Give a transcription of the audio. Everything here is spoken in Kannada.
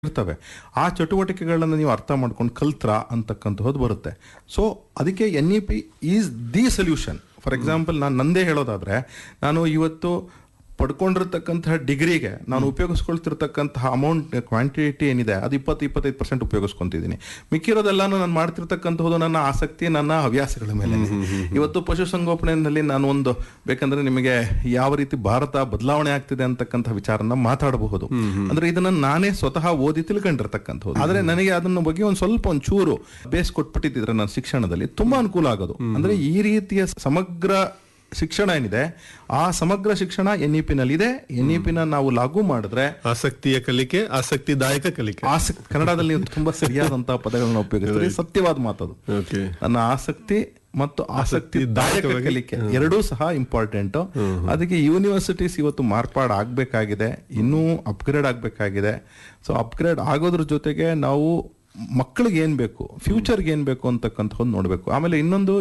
ಇರ್ತವೆ ಆ ಚಟುವಟಿಕೆಗಳನ್ನ ನೀವು ಅರ್ಥ ಮಾಡ್ಕೊಂಡು ಕಲ್ತ್ರ ಅಂತಕ್ಕಂಥದ್ದು ಬರುತ್ತೆ ಸೊ ಅದಕ್ಕೆ N E P is the solution for example ನಾನು ನಂದೇ ಹೇಳೋದಾದ್ರೆ ನಾನು ಇವತ್ತು ಪಡ್ಕೊಂಡಿರ್ತಕ್ಕಂತಹ ಡಿಗ್ರಿಗೆ ನಾನು ಉಪಯೋಗಿಸ್ಕೊಳ್ತಿರ್ತಕ್ಕಂತಹ ಅಮೌಂಟ್ ಕ್ವಾಂಟಿಟಿ ಏನಿದೆ ಅದು ಇಪ್ಪತ್ತು ಇಪ್ಪತ್ತೈದು ಪರ್ಸೆಂಟ್ ಉಪಯೋಗಿಸ್ಕೊಂತಿದ್ದೀನಿ ಮಿಕ್ಕಿರೋದೆಲ್ಲಾನು ನಾನು ಮಾಡ್ತಿರ್ತಕ್ಕಂಥದ್ದು ನನ್ನ ಆಸಕ್ತಿ ನನ್ನ ಹವ್ಯಾಸಗಳ ಮೇಲೆ ಇವತ್ತು ಪಶುಸಂಗೋಪನೆಯಲ್ಲಿ ನಾನು ಒಂದು ಬೇಕಂದ್ರೆ ನಿಮಗೆ ಯಾವ ರೀತಿ ಭಾರತ ಬದಲಾವಣೆ ಆಗ್ತಿದೆ ಅಂತಕ್ಕಂಥ ವಿಚಾರನ ಮಾತಾಡಬಹುದು ಅಂದ್ರೆ ಇದನ್ನ ನಾನೇ ಸ್ವತಃ ಓದಿ ತಿಳ್ಕೊಂಡಿರ್ತಕ್ಕಂಥದ್ದು ಆದ್ರೆ ನನಗೆ ಅದನ್ನ ಬಗ್ಗೆ ಒಂದ್ ಸ್ವಲ್ಪ ಒಂದ್ ಚೂರು ಬೇಸ್ ಕೊಟ್ಬಿಟ್ಟಿದ್ರೆ ನನ್ನ ಶಿಕ್ಷಣದಲ್ಲಿ ತುಂಬಾ ಅನುಕೂಲ ಆಗೋದು ಅಂದ್ರೆ ಈ ರೀತಿಯ ಸಮಗ್ರ ಶಿಕ್ಷಣ ಏನಿದೆ ಆ ಸಮಗ್ರ ಶಿಕ್ಷಣ ಎನ್ ಇ ನಲ್ಲಿ ಇದೆ ಎನ್ ಇ ಪಿನ ನಾವು ಲಾಗು ಮಾಡಿದ್ರೆ ಆಸಕ್ತಿಯ ಕಲಿಕೆ ಆಸಕ್ತಿದಾಯಕ ಕಲಿಕೆ ಆಸಕ್ತಿ ಕನ್ನಡದಲ್ಲಿ ನೀವು ತುಂಬಾ ಸರಿಯಾದಂತಹ ಪದಗಳನ್ನ ಉಪಯೋಗಿಸ್ತೀರಿ ಸತ್ಯವಾದ ಮಾತದು ಓಕೆ ನನ್ನ ಆಸಕ್ತಿ ಮತ್ತು ಆಸಕ್ತಿದಾಯಕ ಕಲಿಕೆ ಎರಡೂ ಸಹ ಇಂಪಾರ್ಟೆಂಟ್ ಅದಕ್ಕೆ ಯೂನಿವರ್ಸಿಟೀಸ್ ಇವತ್ತು ಮಾರ್ಪಾಡು ಆಗ್ಬೇಕಾಗಿದೆ ಇನ್ನೂ ಅಪ್ಗ್ರೇಡ್ ಆಗ್ಬೇಕಾಗಿದೆ ಸೊ ಅಪ್ಗ್ರೇಡ್ ಆಗೋದ್ರ ಜೊತೆಗೆ ನಾವು ಮಕ್ಕಳಿಗೆ ಏನ್ ಬೇಕು ಫ್ಯೂಚರ್ಗೆ ಏನ್ ಬೇಕು ಅಂತಕ್ಕಂಥದ್ದು ನೋಡ್ಬೇಕು ಆಮೇಲೆ ಇನ್ನೊಂದು